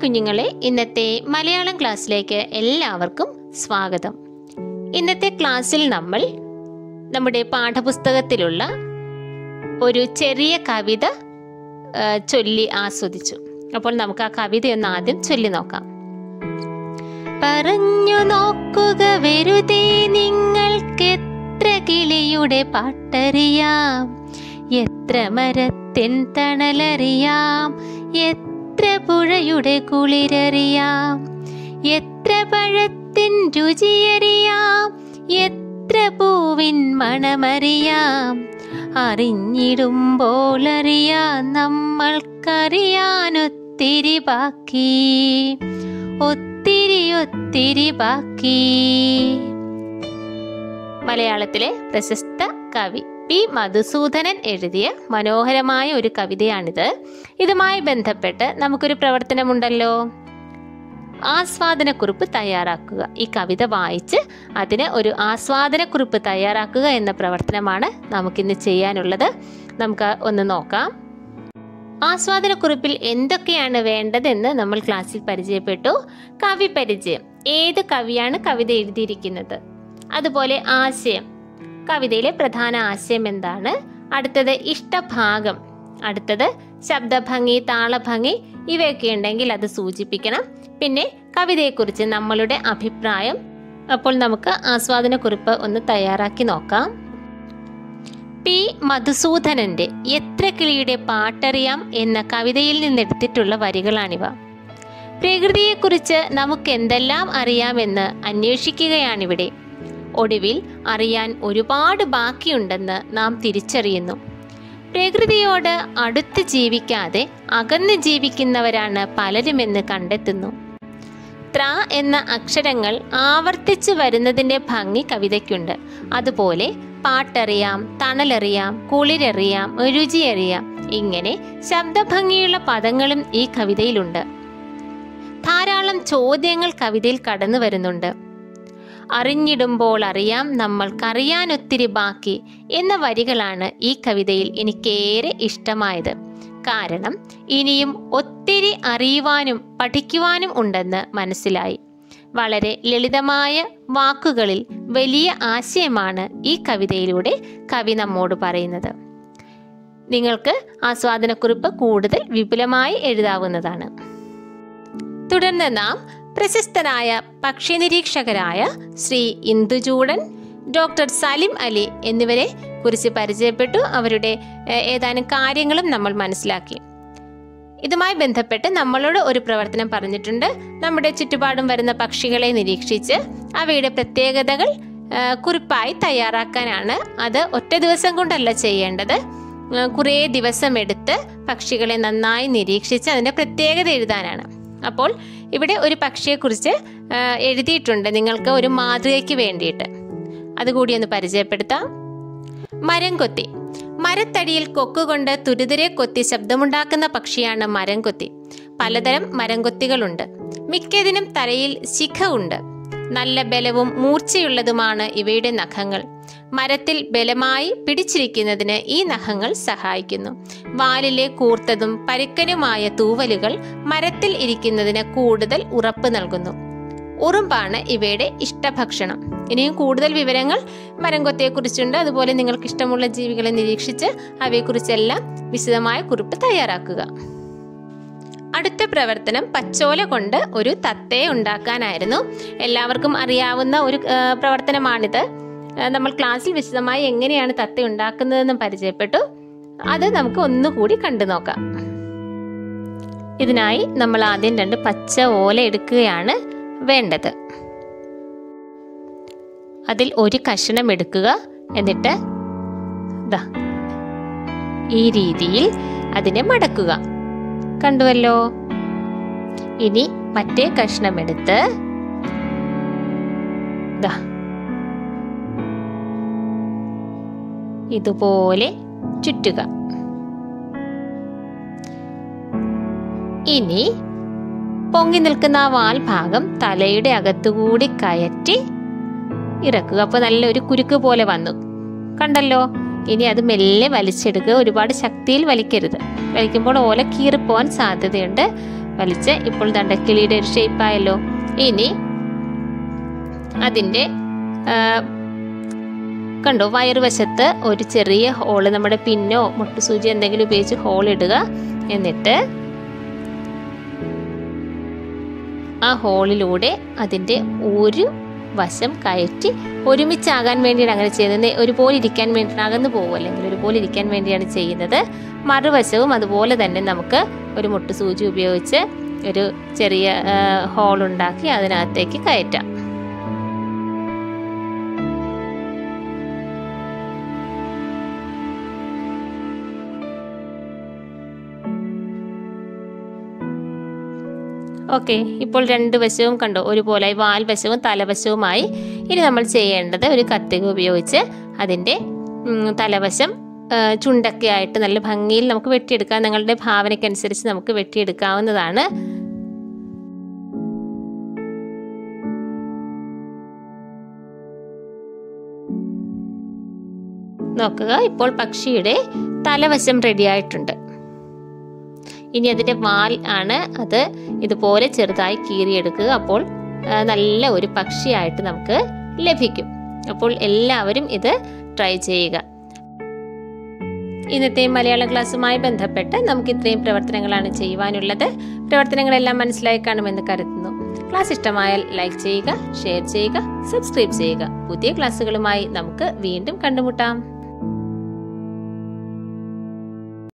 കുഞ്ഞുങ്ങളെ ഇന്നത്തെ മലയാളം ക്ലാസ്സിലേക്ക് എല്ലാവർക്കും സ്വാഗതം ഇന്നത്തെ ക്ലാസ്സിൽ നമ്മൾ നമ്മുടെ പാഠപുസ്തകത്തിലുള്ള ഒരു ചെറിയ കവിത ആ, ചൊല്ലി ആസ്വദിച്ചു അപ്പോൾ നമുക്ക് ആ കവിതയൊന്ന് ആദ്യം ചൊല്ലി നോക്കാം പറഞ്ഞു നോക്കുക വെറുതെ നിങ്ങൾക്ക് എത്ര കിളിയുടെ പാട്ടറിയാം എത്ര മരത്തിൻ തണലറിയാം എത്ര പുഴയുടെ കുളിരറിയാം എത്ര പഴത്തിൻ രുചിയറിയാം എത്ര പൂവിൻ മണമറിയാം അറിഞ്ഞിടുമ്പോൾ അറിയാം നമ്മൾക്കറിയാനൊത്തിരി ബാക്കി ഒത്തിരി ഒത്തിരി ബാക്കി മലയാളത്തിലെ പ്രശസ്ത കവി പി മധുസൂദനൻ എഴുതിയ മനോഹരമായ ഒരു കവിതയാണിത് ഇതുമായി ബന്ധപ്പെട്ട് നമുക്കൊരു പ്രവർത്തനമുണ്ടല്ലോ ആസ്വാദനക്കുറിപ്പ് തയ്യാറാക്കുക ഈ കവിത വായിച്ച് അതിന് ഒരു ആസ്വാദനക്കുറിപ്പ് തയ്യാറാക്കുക എന്ന പ്രവർത്തനമാണ് നമുക്കിന്ന് ചെയ്യാനുള്ളത് നമുക്ക് ഒന്ന് നോക്കാം ആസ്വാദനക്കുറിപ്പിൽ എന്തൊക്കെയാണ് വേണ്ടതെന്ന് നമ്മൾ ക്ലാസ്സിൽ പരിചയപ്പെട്ടു കവി പരിചയം ഏത് കവിയാണ് കവിത എഴുതിയിരിക്കുന്നത് അതുപോലെ ആശയം കവിതയിലെ പ്രധാന ആശയം എന്താണ് അടുത്തത് ഇഷ്ടഭാഗം അടുത്തത് ശബ്ദഭംഗി താളഭംഗി ഇവയൊക്കെ ഉണ്ടെങ്കിൽ അത് സൂചിപ്പിക്കണം പിന്നെ കവിതയെക്കുറിച്ച് നമ്മളുടെ അഭിപ്രായം അപ്പോൾ നമുക്ക് ആസ്വാദനക്കുറിപ്പ് ഒന്ന് തയ്യാറാക്കി നോക്കാം പി മധുസൂദനന്റെ എത്ര കിളിയുടെ പാട്ടറിയാം എന്ന കവിതയിൽ നിന്നെടുത്തിട്ടുള്ള വരികളാണിവ പ്രകൃതിയെക്കുറിച്ച് നമുക്ക് എന്തെല്ലാം അറിയാമെന്ന് അന്വേഷിക്കുകയാണിവിടെ ഒടുവിൽ അറിയാൻ ഒരുപാട് ബാക്കിയുണ്ടെന്ന് നാം തിരിച്ചറിയുന്നു പ്രകൃതിയോട് അടുത്ത് ജീവിക്കാതെ അകന്ന് ജീവിക്കുന്നവരാണ് പലരുമെന്ന് കണ്ടെത്തുന്നു ത്ര എന്ന അക്ഷരങ്ങൾ ആവർത്തിച്ചു വരുന്നതിൻ്റെ ഭംഗി കവിതയ്ക്കുണ്ട് അതുപോലെ പാട്ടറിയാം തണലറിയാം കുളിരറിയാം രുചിയറിയാം ഇങ്ങനെ ശബ്ദഭംഗിയുള്ള പദങ്ങളും ഈ കവിതയിലുണ്ട് ധാരാളം ചോദ്യങ്ങൾ കവിതയിൽ കടന്നു വരുന്നുണ്ട് അറിഞ്ഞിടുമ്പോൾ അറിയാം നമ്മൾക്കറിയാനൊത്തിരി ബാക്കി എന്ന വരികളാണ് ഈ കവിതയിൽ എനിക്കേറെ ഇഷ്ടമായത് കാരണം ഇനിയും ഒത്തിരി അറിയുവാനും പഠിക്കുവാനും ഉണ്ടെന്ന് മനസ്സിലായി വളരെ ലളിതമായ വാക്കുകളിൽ വലിയ ആശയമാണ് ഈ കവിതയിലൂടെ കവി നമ്മോട് പറയുന്നത് നിങ്ങൾക്ക് ആസ്വാദനക്കുറിപ്പ് കൂടുതൽ വിപുലമായി എഴുതാവുന്നതാണ് തുടർന്ന് നാം പ്രശസ്തനായ പക്ഷി നിരീക്ഷകരായ ശ്രീ ഇന്ദുചൂടൻ ഡോക്ടർ സലിം അലി എന്നിവരെ കുറിച്ച് പരിചയപ്പെട്ടു അവരുടെ ഏഹ്, ഏതാനും കാര്യങ്ങളും നമ്മൾ മനസ്സിലാക്കി ഇതുമായി ബന്ധപ്പെട്ട് നമ്മളോട് ഒരു പ്രവർത്തനം പറഞ്ഞിട്ടുണ്ട് നമ്മുടെ ചുറ്റുപാടും വരുന്ന പക്ഷികളെ നിരീക്ഷിച്ച് അവയുടെ പ്രത്യേകതകൾ ഏഹ്, കുറിപ്പായി തയ്യാറാക്കാനാണ് അത് ഒറ്റ ദിവസം കൊണ്ടല്ല ചെയ്യേണ്ടത് ഏഹ്, കുറേ ദിവസം എടുത്ത് പക്ഷികളെ നന്നായി നിരീക്ഷിച്ച് അതിൻ്റെ പ്രത്യേകത എഴുതാനാണ് അപ്പോൾ ഇവിടെ ഒരു പക്ഷിയെക്കുറിച്ച് ആ, എഴുതിയിട്ടുണ്ട് നിങ്ങൾക്ക് ഒരു മാതൃകയ്ക്ക് വേണ്ടിയിട്ട് അതുകൂടി ഒന്ന് പരിചയപ്പെടുത്താം മരം കൊത്തി മരത്തടിയിൽ കൊക്കുകൊണ്ട് തുരുതിരെ കൊത്തി ശബ്ദമുണ്ടാക്കുന്ന പക്ഷിയാണ് മരം കൊത്തി പലതരം മരം കൊത്തികളുണ്ട് മിക്കതിനും തലയിൽ ശിഖ ഉണ്ട് നല്ല ബലവും മൂർച്ചയുള്ളതുമാണ് ഇവയുടെ നഖങ്ങൾ മരത്തിൽ ബലമായി പിടിച്ചിരിക്കുന്നതിന് ഈ നഖങ്ങൾ സഹായിക്കുന്നു വാലിലെ കൂർത്തതും പരുക്കനുമായ തൂവലുകൾ മരത്തിൽ ഇരിക്കുന്നതിന് കൂടുതൽ ഉറപ്പ് നൽകുന്നു ഉറുമ്പാണ് ഇവയുടെ ഇഷ്ടഭക്ഷണം ഇനിയും കൂടുതൽ വിവരങ്ങൾ മരംകൊത്തിയെക്കുറിച്ചുണ്ട് അതുപോലെ നിങ്ങൾക്ക് ഇഷ്ടമുള്ള ജീവികളെ നിരീക്ഷിച്ച് അവയെക്കുറിച്ചെല്ലാം വിശദമായ കുറിപ്പ് തയ്യാറാക്കുക അടുത്ത പ്രവർത്തനം പച്ചോല കൊണ്ട് ഒരു തത്തയെ ഉണ്ടാക്കാനായിരുന്നു എല്ലാവർക്കും അറിയാവുന്ന ഒരു ആ, പ്രവർത്തനമാണിത് ആ, നമ്മൾ ക്ലാസ്സിൽ വിശദമായി എങ്ങനെയാണ് തത്ത ഉണ്ടാക്കുന്നതെന്നും പരിചയപ്പെട്ടു അത് നമുക്ക് ഒന്നുകൂടി കണ്ടു നോക്കാം ഇതിനായി നമ്മൾ ആദ്യം രണ്ട് പച്ച ഓല എടുക്കുകയാണ് വേണ്ടത് അതിൽ ഒരു കഷണം എടുക്കുക എന്നിട്ട് ദാ ഈ രീതിയിൽ അതിനെ മടക്കുക കണ്ടുവല്ലോ ഇനി മറ്റേ കഷ്ണം എടുത്ത് ദാ ഇതുപോലെ ചുറ്റുക ഇനി പൊങ്ങി നിൽക്കുന്ന ആ വാൽ ഭാഗം തലയുടെ അകത്തുകൂടി കയറ്റി ഇറക്കുക അപ്പോൾ നല്ലൊരു കുരുക്ക് പോലെ വന്നു കണ്ടല്ലോ ഇനി അത് മെല്ലെ വലിച്ചെടുക്കുക ഒരുപാട് ശക്തിയിൽ വലിക്കരുത് വലിക്കുമ്പോൾ ഓല കീറിപ്പോവാൻ സാധ്യതയുണ്ട് വലിച്ച് ഇപ്പോൾ ദണ്ട കിളിയുടെ ഒരു ഷേപ്പായല്ലോ ഇനി അതിൻ്റെ ആ, കണ്ടോ വയറുവശത്ത് ഒരു ചെറിയ ഹോള് നമ്മുടെ പിന്നോ മുട്ടുസൂചി എന്തെങ്കിലും ഉപയോഗിച്ച് ഹോൾ ഇടുക എന്നിട്ട് ആ ഹോളിലൂടെ അതിൻ്റെ ഒരു വശം കയറ്റി ഒരുമിച്ചാകാൻ വേണ്ടിയാണ് അങ്ങനെ ചെയ്യുന്നത് ഒരുപോലെ ഇരിക്കാൻ വേണ്ടിയിട്ട് അകന്നു പോകും അല്ലെങ്കിൽ ഒരുപോലെ ഇരിക്കാൻ വേണ്ടിയാണ് ചെയ്യുന്നത് മറുവശവും അതുപോലെ തന്നെ നമുക്ക് ഒരു മുട്ട് സൂചി ഉപയോഗിച്ച് ഒരു ചെറിയ ഹോൾ ഉണ്ടാക്കി അതിനകത്തേക്ക് കയറ്റാം ഓക്കെ ഇപ്പോൾ രണ്ട് വശവും കണ്ടോ ഒരുപോലെ വാൽ വശവും തലവശവുമായി ഇനി നമ്മൾ ചെയ്യേണ്ടത് ഒരു കത്തിക ഉപയോഗിച്ച് അതിൻ്റെ ഉം, തലവശം ആ, ചുണ്ടൊക്കെ ആയിട്ട് നല്ല ഭംഗിയിൽ നമുക്ക് വെട്ടിയെടുക്കാം നിങ്ങളുടെ ഭാവനയ്ക്കനുസരിച്ച് നമുക്ക് വെട്ടിയെടുക്കാവുന്നതാണ് നോക്കുക ഇപ്പോൾ പക്ഷിയുടെ തലവശം റെഡി ആയിട്ടുണ്ട് ഇനി അതിൻ്റെ വാൽ ആണ് അത് ഇതുപോലെ ചെറുതായി കീറിയെടുക്കുക അപ്പോൾ ആ, നല്ല ഒരു പക്ഷിയായിട്ട് നമുക്ക് ലഭിക്കും അപ്പോൾ എല്ലാവരും ഇത് ട്രൈ ചെയ്യുക ഇന്നത്തെ മലയാളം ക്ലാസ്സുമായി ബന്ധപ്പെട്ട് നമുക്ക് ഇത്രയും പ്രവർത്തനങ്ങളാണ് ചെയ്യുവാനുള്ളത് പ്രവർത്തനങ്ങളെല്ലാം മനസ്സിലായി കാണുമെന്ന് കരുതുന്നു ക്ലാസ് ഇഷ്ടമായാൽ ലൈക്ക് ചെയ്യുക ഷെയർ ചെയ്യുക സബ്സ്ക്രൈബ് ചെയ്യുക പുതിയ ക്ലാസ്സുകളുമായി നമുക്ക് വീണ്ടും കണ്ടുമുട്ടാം